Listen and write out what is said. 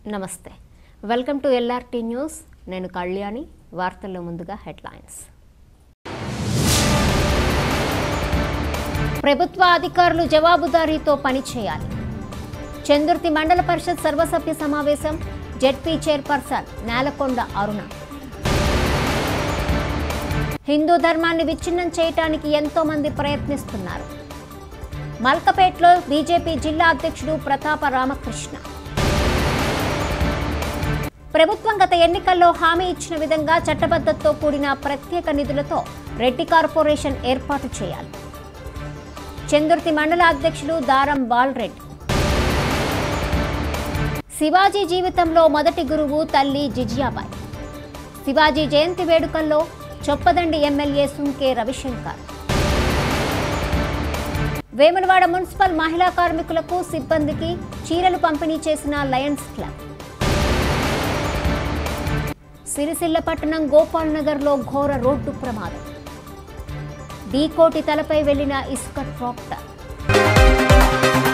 నమస్తే welcome to LRT news నేను కళ్యాణి వార్తల్లో ముందుగా హెడ్లైన్స్ ప్రభుత్వ అధికారులు జవాబుదారీతో పనిచేయాలి చందుర్తి మండల పరిషత్ సర్వసభ్య సమావేశం జెడ్పీ చైర్పర్సన్ నేలకొండ అరుణ హిందూ ధర్మాన్ని విచ్ఛిన్నం చేయటానికి ఎంతో మంది ప్రయత్నిస్తున్నారు మల్కపేట్లో బీజేపీ జిల్లా అధ్యక్షుడు ప్రతాప రామకృష్ణ ప్రభుత్వం గత ఎన్నికల్లో హామీ ఇచ్చిన విధంగా చట్టబద్ధతతో కూడిన ప్రత్యేక నిధులతో రెడ్డి కార్పొరేషన్ ఏర్పాటు చేయాలి చందుర్తి మండల అధ్యక్షుడు దారం బాల్రెడ్డి శివాజీ జీవితంలో మొదటి గురువు తల్లి జిజియాబాయ్ శివాజీ జయంతి వేడుకల్లో చొప్పదండి ఎమ్మెల్యే సుంకే రవిశంకర్ వేములవాడ మున్సిపల్ మహిళా కార్మికులకు సిబ్బందికి చీరలు పంపిణీ చేసిన లయన్స్ క్లబ్ సిరిసిల్ల పట్టణం గోపాల్ నగర్లో ఘోర రోడ్డు ప్రమాదం డీకోటి తలపై వెళ్లిన ఇసుక ట్రాక్టర్